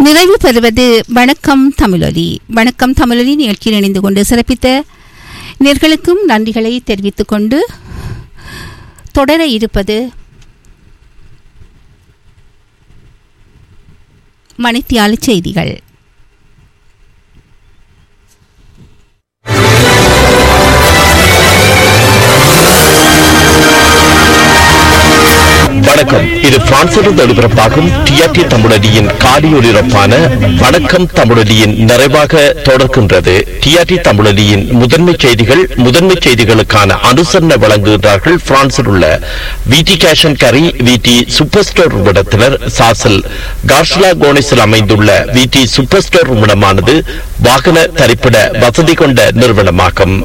நிறைவு பெறுவது வணக்கம் தமிழொலி வணக்கம் தமிழொலி நிகழ்ச்சியில் இணைந்து கொண்டு சிறப்பித்த நேர்களுக்கும் நன்றிகளை தெரிவித்துக் கொண்டு தொடர இருப்பது மணித்தியால செய்திகள் வணக்கம் இது பிரான்சிலிருந்து ஒளிபரப்பாகும் டிஆர்டி தமிழடியின் காலியொலிபரப்பான வணக்கம் தமிழடியின் நிறைவாக தொடர்கின்றது டிஆர்டி தமிழடியின் முதன்மை செய்திகள் முதன்மை செய்திகளுக்கான அனுசரணை வழங்குகிறார்கள் பிரான்சில் உள்ள விடி கேஷன் கரி விடி சூப்பர் ஸ்டோர் நிறுவனத்தினர் சாசல் கார்ஷலா கோனிஸில் அமைந்துள்ள விடி சூப்பர் ஸ்டோர் நிறுவனமானது வாகன தரிப்பிட வசதி கொண்ட நிறுவனமாகும்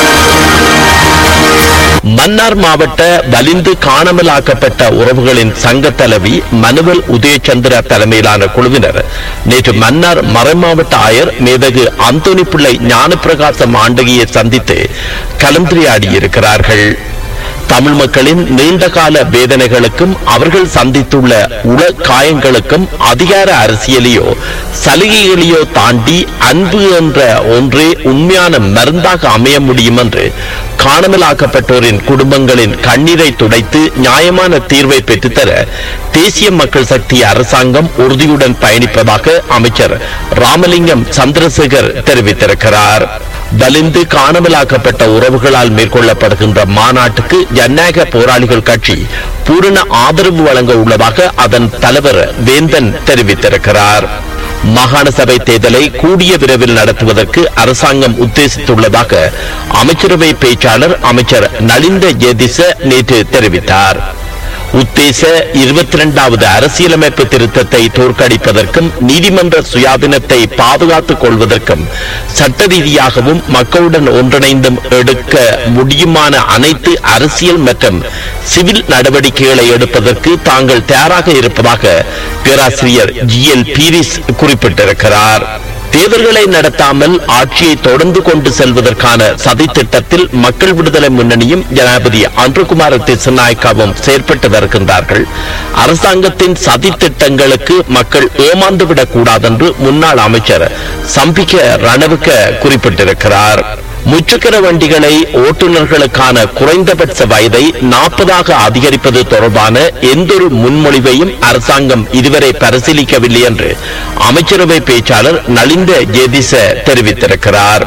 மன்னார் மாவட்ட வலிந்து காணாமலாக்கப்பட்ட உறவுகளின் சங்க தலைவி மனுவல் உதயச்சந்திர தலைமையிலான குழுவினர் நேற்று மன்னார் மறைமாவட்ட ஆயர் மேதகு அந்தோணி பிள்ளை ஞானப்பிரகாசம் ஆண்டகியை சந்தித்து கலந்துரையாடியிருக்கிறார்கள் தமிழ் மக்களின் நீண்டகால வேதனைகளுக்கும் அவர்கள் சந்தித்துள்ள உள காயங்களுக்கும் அதிகார அரசியலையோ சலுகைகளையோ தாண்டி அன்பு என்ற ஒன்றே உண்மையான மருந்தாக அமைய முடியும் என்று காணாமலாக்கப்பட்டோரின் குடும்பங்களின் கண்ணீரை துடைத்து நியாயமான தீர்வை பெற்றுத்தர தேசிய மக்கள் சக்தி அரசாங்கம் உறுதியுடன் பயணிப்பதாக அமைச்சர் ராமலிங்கம் சந்திரசேகர் தெரிவித்திருக்கிறார் வலிந்து காணாமலாக்கப்பட்ட உறவுகளால் மேற்கொள்ளப்படுகின்ற மாநாட்டுக்கு ஜனநாயக போராளிகள் கட்சி பூரண ஆதரவு வழங்க உள்ளதாக அதன் தலைவர் வேந்தன் தெரிவித்திருக்கிறார் மாகாண சபை தேர்தலை கூடிய விரைவில் நடத்துவதற்கு அரசாங்கம் உத்தேசித்துள்ளதாக அமைச்சரவை பேச்சாளர் அமைச்சர் நலிந்த ஜெதிச நேற்று தெரிவித்தார் உத்தேச இருபத்தி இரண்டாவது அரசியலமைப்பு திருத்தத்தை தோற்கடிப்பதற்கும் நீதிமன்ற சுயாதீனத்தை பாதுகாத்துக் கொள்வதற்கும் சட்ட ரீதியாகவும் மக்களுடன் ஒன்றிணைந்தும் எடுக்க முடியுமான அனைத்து அரசியல் மற்றும் சிவில் நடவடிக்கைகளை எடுப்பதற்கு தாங்கள் தயாராக இருப்பதாக பேராசிரியர் ஜி எல் பீரிஸ் குறிப்பிட்டிருக்கிறார் தேர்தல்களை நடத்தாமல் ஆட்சியை தொடர்ந்து கொண்டு செல்வதற்கான சதி திட்டத்தில் மக்கள் விடுதலை முன்னணியும் ஜனாதிபதி அன்றுகுமார திசநாயக்காவும் செயற்பட்டு வருகின்றார்கள் அரசாங்கத்தின் சதி திட்டங்களுக்கு மக்கள் ஏமாந்துவிடக் கூடாதென்று முன்னாள் அமைச்சர் சம்பிக்க ரணவுக்க குறிப்பிட்டிருக்கிறார் முச்சக்கர வண்டிகளை ஓட்டுநர்களுக்கான குறைந்தபட்ச வயதை நாற்பதாக அதிகரிப்பது தொடர்பான எந்தொரு முன்மொழிவையும் அரசாங்கம் இதுவரை பரிசீலிக்கவில்லை என்று அமைச்சரவை பேச்சாளர் நலிந்த ஜேதிச தெரிவித்திருக்கிறார்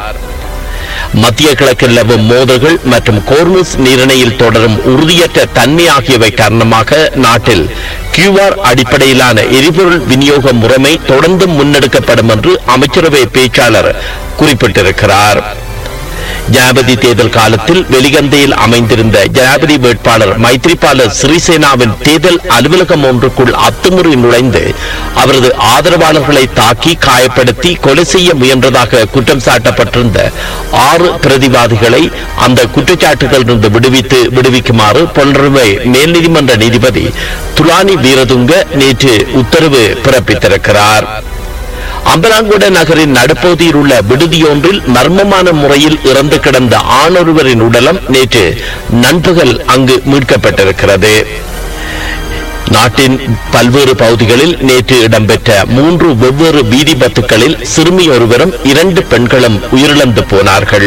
மத்திய கிழக்கில் நிலவும் மோதல்கள் மற்றும் கோர்முஸ் நீரிணையில் தொடரும் உறுதியற்ற தன்மை ஆகியவை காரணமாக நாட்டில் கியூஆர் அடிப்படையிலான எரிபொருள் விநியோக முறைமை தொடர்ந்து முன்னெடுக்கப்படும் என்று அமைச்சரவை பேச்சாளர் குறிப்பிட்டிருக்கிறார் ஜனாபதி தேர்தல் காலத்தில் வெளிகந்தையில் அமைந்திருந்த ஜனாபதி வேட்பாளர் மைத்ரிபால சிறிசேனாவின் தேர்தல் அலுவலகம் ஒன்றுக்குள் அத்துமுறை நுழைந்து அவரது ஆதரவாளர்களை தாக்கி காயப்படுத்தி கொலை செய்ய முயன்றதாக குற்றம் சாட்டப்பட்டிருந்த ஆறு பிரதிவாதிகளை அந்த குற்றச்சாட்டுகளிலிருந்து விடுவித்து விடுவிக்குமாறு பொன்னருவை மேல் நீதிமன்ற நீதிபதி துலானி வீரதுங்க நேற்று உத்தரவு பிறப்பித்திருக்கிறார் அம்பலாங்குட நகரின் நடுப்பகுதியில் உள்ள விடுதியொன்றில் மர்மமான முறையில் இறந்து கிடந்த ஆணொருவரின் உடலம் நேற்று நண்பகல் அங்கு மீட்கப்பட்டிருக்கிறது நாட்டின் பல்வேறு பகுதிகளில் நேற்று இடம்பெற்ற மூன்று வெவ்வேறு வீதி பத்துக்களில் சிறுமி ஒருவரும் இரண்டு பெண்களும் உயிரிழந்து போனார்கள்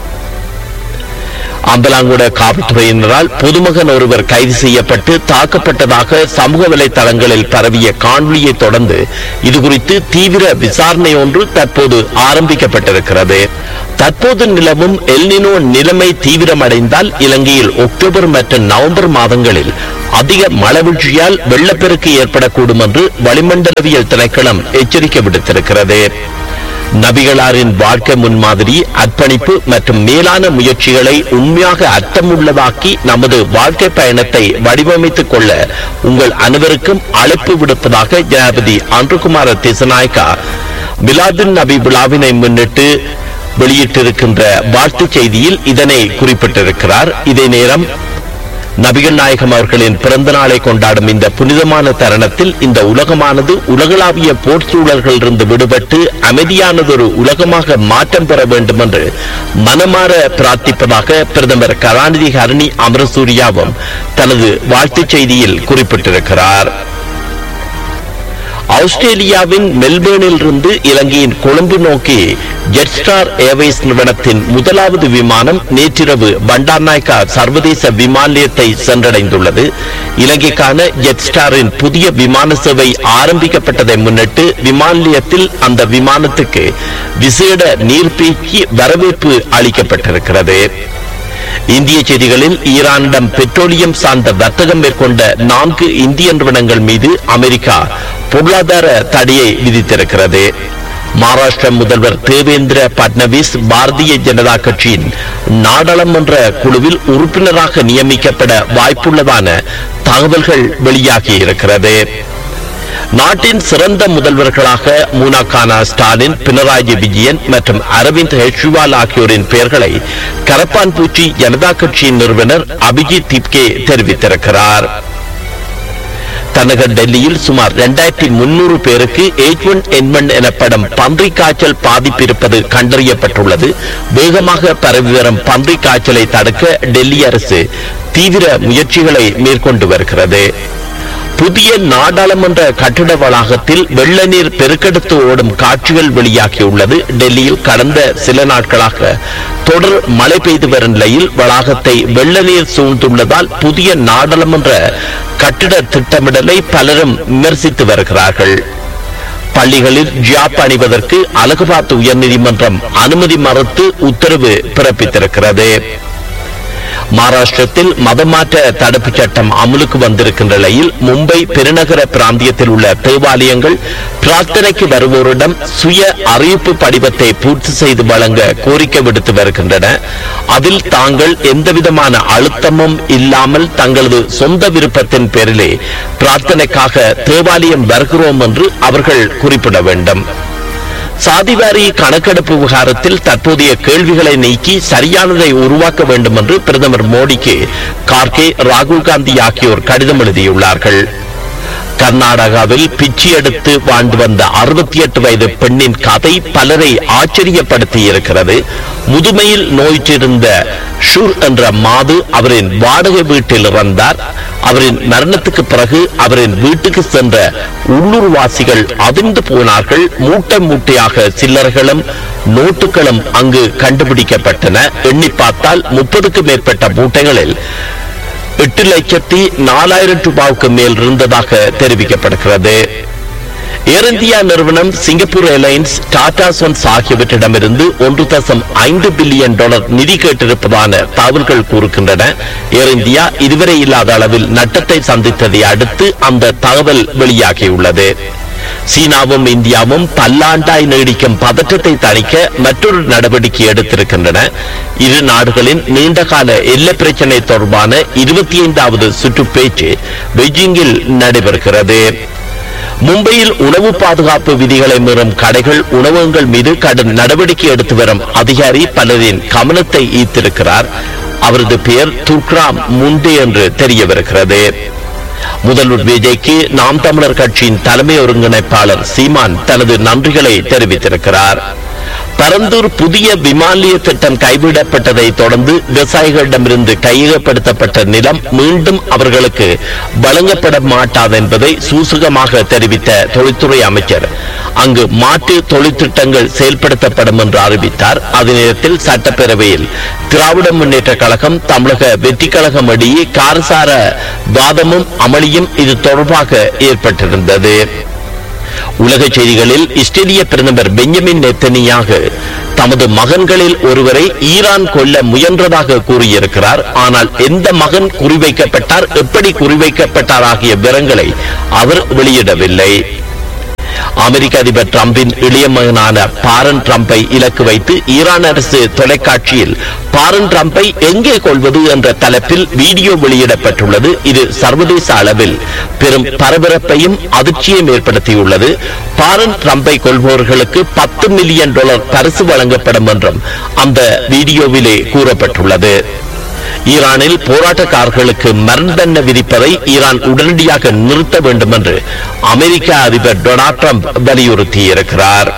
அம்பலாங்குட காவல்துறையினரால் பொதுமகன் ஒருவர் கைது செய்யப்பட்டு தாக்கப்பட்டதாக சமூக வலைதளங்களில் பரவிய காணொலியை தொடர்ந்து இதுகுறித்து தீவிர விசாரணை ஒன்று தற்போது ஆரம்பிக்கப்பட்டிருக்கிறது தற்போது நிலவும் எல்னினோ நிலைமை தீவிரமடைந்தால் இலங்கையில் அக்டோபர் மற்றும் நவம்பர் மாதங்களில் அதிக மழவீழ்ச்சியால் வெள்ளப்பெருக்கு ஏற்படக்கூடும் என்று வளிமண்டலவியல் திணைக்களம் எச்சரிக்கை விடுத்திருக்கிறது நபிகளாரின் வாழ்க்கை முன்மாதிரி அர்ப்பணிப்பு மற்றும் மேலான முயற்சிகளை உண்மையாக அர்த்தமுள்ளதாக்கி நமது வாழ்க்கை பயணத்தை வடிவமைத்துக் கொள்ள உங்கள் அனைவருக்கும் அழைப்பு விடுப்பதாக ஜனாதிபதி அன்றுகுமார திசநாயக்கா மிலாதுன் நபி விழாவினை முன்னிட்டு வெளியிட்டிருக்கின்ற வாழ்த்துச் செய்தியில் இதனை குறிப்பிட்டிருக்கிறார் இதே நேரம் நபிகள் நாயகம் அவர்களின் பிறந்த நாளை கொண்டாடும் இந்த புனிதமான தருணத்தில் இந்த உலகமானது உலகளாவிய போர் சூழல்களிலிருந்து விடுபட்டு அமைதியானதொரு உலகமாக மாற்றம் பெற வேண்டும் என்று மனமாற பிரார்த்திப்பதாக பிரதமர் கருணாநிதி ஹரணி அமரசூரியாவும் தனது வாழ்த்துச் செய்தியில் குறிப்பிட்டிருக்கிறார் ஆஸ்திரேலியாவின் மெல்பேர்னில் இருந்து இலங்கையின் கொழும்பு நோக்கி ஜெட்ஸ்டார் ஏர்வேஸ் நிறுவனத்தின் முதலாவது விமானம் நேற்றிரவு பண்டார்நாயக்கா சர்வதேச விமான நிலையத்தை சென்றடைந்துள்ளது இலங்கைக்கான ஜெட்ஸ்டாரின் புதிய விமான சேவை ஆரம்பிக்கப்பட்டதை முன்னிட்டு விமான நிலையத்தில் அந்த விமானத்துக்கு விசேட நீர்பீக்கி வரவேற்பு அளிக்கப்பட்டிருக்கிறது இந்திய செய்திகளில் ஈரானிடம் பெட்ரோலியம் சார்ந்த வர்த்தகம் மேற்கொண்ட நான்கு இந்திய நிறுவனங்கள் மீது அமெரிக்கா பொருளாதார தடையை விதித்திருக்கிறது மகாராஷ்டிர முதல்வர் தேவேந்திர பட்னவிஸ் பாரதிய ஜனதா கட்சியின் நாடாளுமன்ற குழுவில் உறுப்பினராக நியமிக்கப்பட வாய்ப்புள்ளதான தகவல்கள் வெளியாகி இருக்கிறது நாட்டின் சிறந்த முதல்வர்களாக மூனாகானா ஸ்டாலின் பினராயி விஜயன் மற்றும் அரவிந்த் கெஜ்ரிவால் ஆகியோரின் பெயர்களை கரப்பான்பூச்சி ஜனதா கட்சியின் நிறுவனர் அபிஜித் திப்கே தெரிவித்திருக்கிறார் தலைநகர் டெல்லியில் சுமார் இரண்டாயிரத்தி முன்னூறு பேருக்கு எயிட் ஒன் என் ஒன் எனப்படும் பன்றி காய்ச்சல் பாதிப்பு இருப்பது கண்டறியப்பட்டுள்ளது வேகமாக பரவி வரும் பன்றி காய்ச்சலை தடுக்க டெல்லி அரசு தீவிர முயற்சிகளை மேற்கொண்டு வருகிறது புதிய நாடாளுமன்ற கட்டிட வளாகத்தில் வெள்ள நீர் பெருக்கெடுத்து ஓடும் காட்சிகள் வெளியாகியுள்ளது டெல்லியில் கடந்த சில நாட்களாக தொடர் மழை பெய்து வரும் நிலையில் வளாகத்தை வெள்ள நீர் சூழ்ந்துள்ளதால் புதிய நாடாளுமன்ற கட்டிட திட்டமிடலை பலரும் விமர்சித்து வருகிறார்கள் பள்ளிகளில் ஜியாப் அணிவதற்கு அலகாபாத் உயர்நீதிமன்றம் அனுமதி மறுத்து உத்தரவு பிறப்பித்திருக்கிறது மகாராஷ்டிரத்தில் மதமாற்ற தடுப்புச் சட்டம் அமலுக்கு வந்திருக்கின்ற நிலையில் மும்பை பெருநகர பிராந்தியத்தில் உள்ள தேவாலயங்கள் பிரார்த்தனைக்கு வருவோரிடம் சுய அறிவிப்பு படிவத்தை பூர்த்தி செய்து வழங்க கோரிக்கை விடுத்து வருகின்றன அதில் தாங்கள் எந்தவிதமான அழுத்தமும் இல்லாமல் தங்களது சொந்த விருப்பத்தின் பேரிலே பிரார்த்தனைக்காக தேவாலயம் வருகிறோம் என்று அவர்கள் குறிப்பிட வேண்டும் சாதிவாரி கணக்கெடுப்பு விவகாரத்தில் தற்போதைய கேள்விகளை நீக்கி சரியானதை உருவாக்க வேண்டும் என்று பிரதமர் மோடிக்கு கார்கே ராகுல் காந்தி ஆகியோர் கடிதம் எழுதியுள்ளார்கள் கர்நாடகாவில் பிச்சை எடுத்து வாழ்ந்து வந்த அறுபத்தி எட்டு வயது பெண்ணின் கதை பலரை ஆச்சரியப்படுத்தி இருக்கிறது முதுமையில் நோயிற்றிருந்த ஷூர் என்ற மாது அவரின் வாடகை வீட்டில் இறந்தார் அவரின் மரணத்துக்கு பிறகு அவரின் வீட்டுக்கு சென்ற உள்ளூர்வாசிகள் அதிர்ந்து போனார்கள் மூட்டை மூட்டையாக சில்லறைகளும் நோட்டுகளும் அங்கு கண்டுபிடிக்கப்பட்டன எண்ணி பார்த்தால் முப்பதுக்கு மேற்பட்ட மூட்டைகளில் எட்டு லட்சத்தி நாலாயிரம் ரூபாவுக்கு மேல் இருந்ததாக தெரிவிக்கப்படுகிறது ஏர் இந்தியா நிறுவனம் சிங்கப்பூர் ஏர்லைன்ஸ் டாடா சன்ஸ் ஆகியவற்றிடமிருந்து ஒன்று தசம் ஐந்து பில்லியன் டாலர் நிதி கேட்டிருப்பதான தகவல்கள் கூறுகின்றன ஏர் இந்தியா இதுவரை இல்லாத அளவில் நட்டத்தை சந்தித்ததை அடுத்து அந்த தகவல் வெளியாகியுள்ளது சீனாவும் இந்தியாவும் பல்லாண்டாய் நீடிக்கும் பதற்றத்தை தணிக்க மற்றொரு நடவடிக்கை எடுத்திருக்கின்றன இரு நாடுகளின் நீண்டகால எல்லை பிரச்சினை தொடர்பான இருபத்தி ஐந்தாவது சுற்று பேச்சு பெய்ஜிங்கில் நடைபெறுகிறது மும்பையில் உணவு பாதுகாப்பு விதிகளை மீறும் கடைகள் உணவகங்கள் மீது கடும் நடவடிக்கை எடுத்து வரும் அதிகாரி பலரின் கவனத்தை ஈர்த்திருக்கிறார் அவரது பெயர் துர்க்ராம் முண்டே என்று தெரிய வருகிறது முதல்வர் விஜய்க்கு நாம் தமிழர் கட்சியின் தலைமை ஒருங்கிணைப்பாளர் சீமான் தனது நன்றிகளை தெரிவித்திருக்கிறார் பரந்தூர் புதிய விமான நிலைய திட்டம் கைவிடப்பட்டதை தொடர்ந்து விவசாயிகளிடமிருந்து கையகப்படுத்தப்பட்ட நிலம் மீண்டும் அவர்களுக்கு வழங்கப்பட மாட்டாது என்பதை சூசகமாக தெரிவித்த தொழில்துறை அமைச்சர் அங்கு மாற்று தொழிற்திட்டங்கள் செயல்படுத்தப்படும் என்று அறிவித்தார் அதே நேரத்தில் சட்டப்பேரவையில் திராவிட முன்னேற்ற கழகம் தமிழக வெற்றி கழகம் இடையே காரசார வாதமும் அமளியும் இது தொடர்பாக ஏற்பட்டிருந்தது உலக செய்திகளில் இஸ்ரேலிய பிரதமர் பெஞ்சமின் நெத்தனியாக தமது மகன்களில் ஒருவரை ஈரான் கொல்ல முயன்றதாக கூறியிருக்கிறார் ஆனால் எந்த மகன் குறிவைக்கப்பட்டார் எப்படி குறிவைக்கப்பட்டார் ஆகிய விவரங்களை அவர் வெளியிடவில்லை அமெரிக்க அதிபர் டிரம்பின் இளைய மகனான பாரன் டிரம்பை இலக்கு வைத்து ஈரான் அரசு தொலைக்காட்சியில் பாரன் டிரம்பை எங்கே கொள்வது என்ற தலைப்பில் வீடியோ வெளியிடப்பட்டுள்ளது இது சர்வதேச அளவில் பெரும் பரபரப்பையும் அதிர்ச்சியையும் ஏற்படுத்தியுள்ளது பாரன் டிரம்பை கொள்பவர்களுக்கு பத்து மில்லியன் டாலர் பரிசு வழங்கப்படும் என்றும் அந்த வீடியோவிலே கூறப்பட்டுள்ளது ஈரானில் போராட்டக்காரர்களுக்கு மரண தண்டனை விதிப்பதை ஈரான் உடனடியாக நிறுத்த வேண்டும் என்று அமெரிக்க அதிபர் டொனால்ட் ட்ரம்ப் வலியுறுத்தியிருக்கிறார்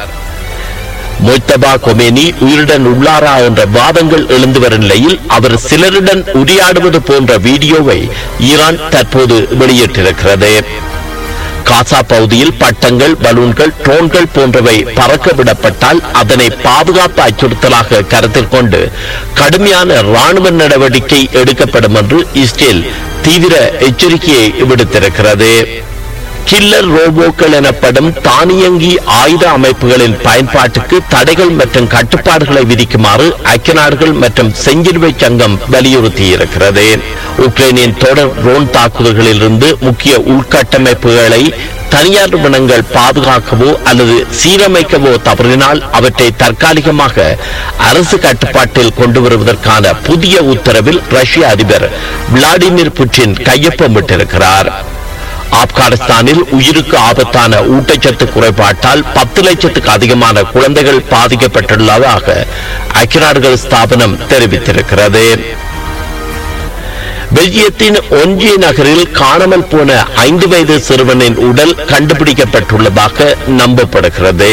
மொய்தபா கொமேனி உயிருடன் உள்ளாரா என்ற வாதங்கள் எழுந்து வரும் நிலையில் அவர் சிலருடன் உரையாடுவது போன்ற வீடியோவை ஈரான் தற்போது வெளியிட்டிருக்கிறது காசா பகுதியில் பட்டங்கள் பலூன்கள் ட்ரோன்கள் போன்றவை பறக்க விடப்பட்டால் அதனை பாதுகாப்பு அச்சுறுத்தலாக கருத்தில் கொண்டு கடுமையான ராணுவ நடவடிக்கை எடுக்கப்படும் என்று இஸ்ரேல் தீவிர எச்சரிக்கையை விடுத்திருக்கிறது கில்லர் ரோபோக்கள் எனப்படும் தானியங்கி ஆயுத அமைப்புகளின் பயன்பாட்டுக்கு தடைகள் மற்றும் கட்டுப்பாடுகளை விதிக்குமாறு ஐக்கிய நாடுகள் மற்றும் செஞ்சிலுவை சங்கம் வலியுறுத்தியிருக்கிறது உக்ரைனின் தொடர் ட்ரோன் தாக்குதல்களிலிருந்து முக்கிய உள்கட்டமைப்புகளை தனியார் நிறுவனங்கள் பாதுகாக்கவோ அல்லது சீரமைக்கவோ தவறினால் அவற்றை தற்காலிகமாக அரசு கட்டுப்பாட்டில் கொண்டு வருவதற்கான புதிய உத்தரவில் ரஷ்ய அதிபர் விளாடிமிர் புட்டின் கையொப்பமிட்டிருக்கிறார் ஆப்கானிஸ்தானில் உயிருக்கு ஆபத்தான ஊட்டச்சத்து குறைபாட்டால் பத்து லட்சத்துக்கு அதிகமான குழந்தைகள் பாதிக்கப்பட்டுள்ளதாக ஐக்கிய நாடுகள் ஸ்தாபனம் தெரிவித்திருக்கிறது பெல்ஜியத்தின் ஒன்றிய நகரில் காணாமல் போன ஐந்து வயது சிறுவனின் உடல் கண்டுபிடிக்கப்பட்டுள்ளதாக நம்பப்படுகிறது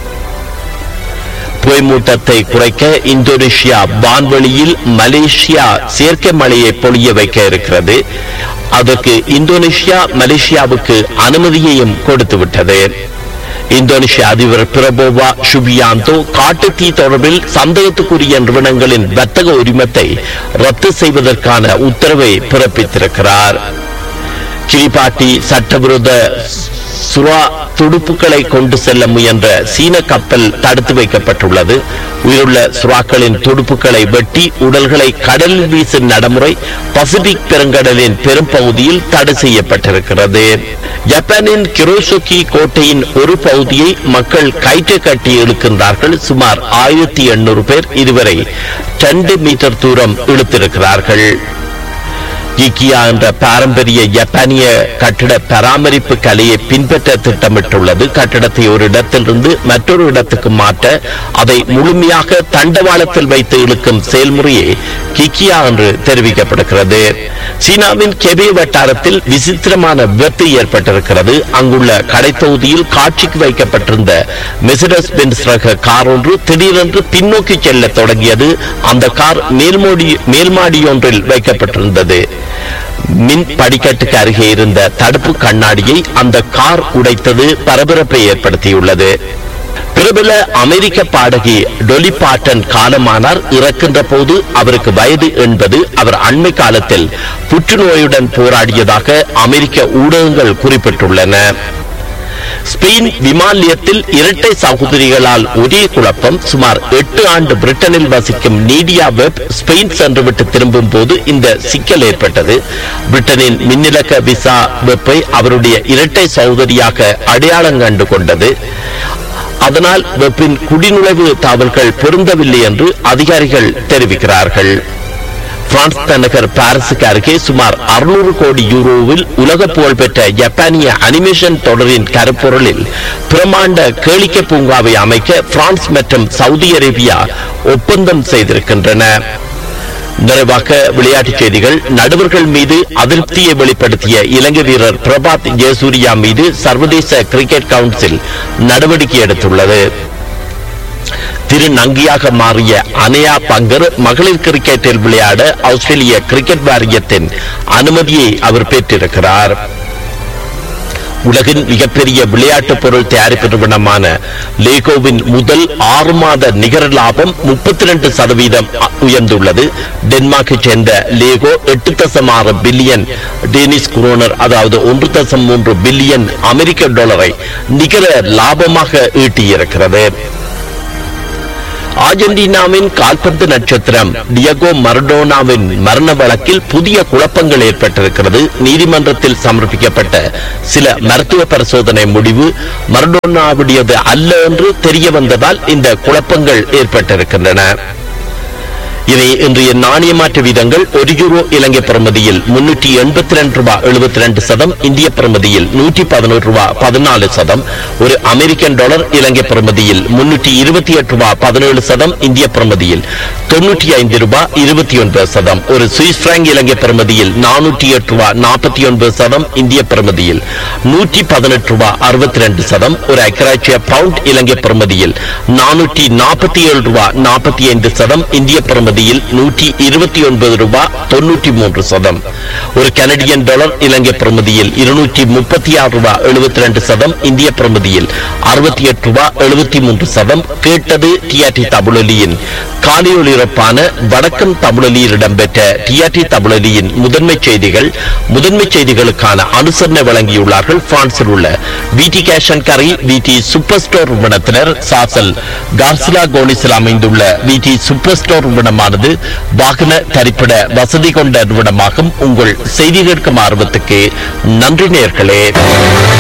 புகைமூட்டத்தை குறைக்க இந்தோனேஷியா வான்வெளியில் மலேசியா செயற்கை மழையை பொழிய வைக்க இருக்கிறது அதற்கு இந்தோனேஷியா மலேசியாவுக்கு அனுமதியையும் கொடுத்துவிட்டது இந்தோனேஷிய அதிபர் பிரபோவா சுபியாந்தோ காட்டுத்தீ தொடர்பில் சந்தேகத்துக்குரிய நிறுவனங்களின் வர்த்தக உரிமத்தை ரத்து செய்வதற்கான உத்தரவை பிறப்பித்திருக்கிறார் கிரிபாட்டி சட்டவிரோத சுறா துடுப்புகளை கொண்டு செல்ல முயன்ற சீன கப்பல் தடுத்து வைக்கப்பட்டுள்ளது உயிருள்ள சுறாக்களின் துடுப்புகளை வெட்டி உடல்களை கடலில் வீசும் நடைமுறை பசிபிக் பெருங்கடலின் பெரும் பகுதியில் தடை செய்யப்பட்டிருக்கிறது ஜப்பானின் கிரோசுகி கோட்டையின் ஒரு பகுதியை மக்கள் கயிற்று கட்டி இழுக்கின்றார்கள் சுமார் ஆயிரத்தி எண்ணூறு பேர் இதுவரை ரெண்டு மீட்டர் தூரம் இழுத்திருக்கிறார்கள் இக்கியா என்ற பாரம்பரிய ஜப்பானிய கட்டிட பராமரிப்பு கலையை பின்பற்ற திட்டமிட்டுள்ளது கட்டிடத்தை ஒரு இடத்திலிருந்து மற்றொரு இடத்துக்கு மாற்ற அதை முழுமையாக தண்டவாளத்தில் வைத்து இழுக்கும் செயல்முறையை கிக்கியா என்று தெரிவிக்கப்படுகிறது சீனாவின் கெபே வட்டாரத்தில் விசித்திரமான விபத்து ஏற்பட்டிருக்கிறது அங்குள்ள கடைத்தொகுதியில் காட்சிக்கு வைக்கப்பட்டிருந்த மெசிடஸ் பென்ஸ் ரக கார் ஒன்று திடீரென்று பின்னோக்கி செல்ல தொடங்கியது அந்த கார் மேல்மோடி மேல்மாடியொன்றில் வைக்கப்பட்டிருந்தது மின் படிக்கட்டுக்கு அருகே இருந்த தடுப்பு கண்ணாடியை அந்த கார் உடைத்தது பரபரப்பை ஏற்படுத்தியுள்ளது பிரபல அமெரிக்க பாடகி டொலி பாட்டன் காலமானார் இறக்கின்ற போது அவருக்கு வயது என்பது அவர் அண்மை காலத்தில் புற்றுநோயுடன் போராடியதாக அமெரிக்க ஊடகங்கள் குறிப்பிட்டுள்ளன ஸ்பெயின் விமான நிலையத்தில் இரட்டை சகோதரிகளால் ஒரே குழப்பம் சுமார் எட்டு ஆண்டு பிரிட்டனில் வசிக்கும் நீடியா வெப் ஸ்பெயின் சென்றுவிட்டு திரும்பும் போது இந்த சிக்கல் ஏற்பட்டது பிரிட்டனின் மின்னிலக்க விசா வெப்பை அவருடைய இரட்டை சகோதரியாக அடையாளம் கண்டு கொண்டது அதனால் வெப்பின் குடிநுழைவு தாவல்கள் பொருந்தவில்லை என்று அதிகாரிகள் தெரிவிக்கிறார்கள் பிரான்ஸ் தலைநகர் பாரிஸுக்கு அருகே சுமார் 600 கோடி யூரோவில் உலக புகழ்பெற்ற ஜப்பானிய அனிமேஷன் தொடரின் கருப்பொருளில் பிரமாண்ட கேளிக்கை பூங்காவை அமைக்க பிரான்ஸ் மற்றும் சவுதி அரேபியா ஒப்பந்தம் செய்திருக்கின்றன நிறைவாக விளையாட்டுச் செய்திகள் நடுவர்கள் மீது அதிருப்தியை வெளிப்படுத்திய இலங்கை வீரர் பிரபாத் ஜெயசூர்யா மீது சர்வதேச கிரிக்கெட் கவுன்சில் நடவடிக்கை எடுத்துள்ளது திரு நங்கியாக மாறிய அனயா பங்கர் மகளிர் கிரிக்கெட்டில் விளையாட ஆஸ்திரேலிய கிரிக்கெட் வாரியத்தின் அனுமதியை அவர் பெற்றிருக்கிறார் உலகின் மிகப்பெரிய விளையாட்டு பொருள் தயாரிப்பு நிறுவனமான லேகோவின் முதல் ஆறு மாத நிகர லாபம் முப்பத்தி ரெண்டு சதவீதம் அ- உயர்ந்துள்ளது டென்மார்க்கை சேர்ந்த லேகோ எட்டு தசம் ஆறு பில்லியன் டேனிஷ் குரோனர் அதாவது ஒன்று தசம் மூன்று பில்லியன் அமெரிக்க டாலரை நிகர லாபமாக ஈட்டியிருக்கிறது அர்ஜென்டினாவின் கால்பந்து நட்சத்திரம் டியகோ மரடோனாவின் மரண வழக்கில் புதிய குழப்பங்கள் ஏற்பட்டிருக்கிறது நீதிமன்றத்தில் சமர்ப்பிக்கப்பட்ட சில மருத்துவ பரிசோதனை முடிவு மரடோனாவுடையது அல்ல என்று தெரிய வந்ததால் இந்த குழப்பங்கள் ஏற்பட்டிருக்கின்றன இவை இன்றைய நாணய மாற்று வீதங்கள் ஒரு யூரோ இலங்கை பிரமதியில் முன்னூற்றி எண்பத்தி ரெண்டு ரூபாய் எழுபத்தி ரெண்டு சதம் இந்திய பிரமதியில் நூற்றி பதினோரு ரூபாய் பதினாலு சதம் ஒரு அமெரிக்கன் டாலர் இலங்கை பிரமதியில் முன்னூற்றி இருபத்தி எட்டு ரூபாய் பதினேழு சதம் இந்திய பிரமதியில் தொன்னூற்றி ஐந்து ரூபாய் இருபத்தி ஒன்பது சதம் ஒரு சுவிஸ் பிராங்க் இலங்கை பிரமதியில் நானூற்றி எட்டு ரூபாய் நாற்பத்தி ஒன்பது சதம் இந்திய பிரமதியில் நூற்றி பதினெட்டு ரூபாய் அறுபத்தி ரெண்டு சதம் ஒரு ஐக்கராட்சிய பவுண்ட் இலங்கை பிரமதியில் நானூற்றி நாற்பத்தி ஏழு ரூபாய் நாற்பத்தி ஐந்து சதம் இந்திய பிரமதியில் பிரமதியில் நூற்றி இருபத்தி ஒன்பது ரூபாய் தொன்னூற்றி மூன்று சதம் ஒரு கனடியன் டாலர் இலங்கை பிரமதியில் இருநூற்றி முப்பத்தி ஆறு ரூபாய் எழுபத்தி ரெண்டு சதம் இந்திய பிரமதியில் அறுபத்தி எட்டு ரூபாய் எழுபத்தி மூன்று சதம் கேட்டது டிஆர்டி தமிழொலியின் காலையொலிரப்பான வடக்கன் தமிழொலியில் இடம்பெற்ற டிஆர்டி தமிழொலியின் முதன்மை செய்திகள் முதன்மை செய்திகளுக்கான அனுசரணை வழங்கியுள்ளார்கள் பிரான்சில் உள்ள விடி கேஷன் கரி விடி சூப்பர் ஸ்டோர் நிறுவனத்தினர் சாசல் கார்சிலா கோனிஸில் அமைந்துள்ள விடி சூப்பர் ஸ்டோர் நிறுவனமானது வாகன தரிப்பிட வசதி கொண்ட நிறுவனமாகும் உங்கள் செய்தி கேட்கும் ஆர்வத்துக்கு நன்றி நேர்களே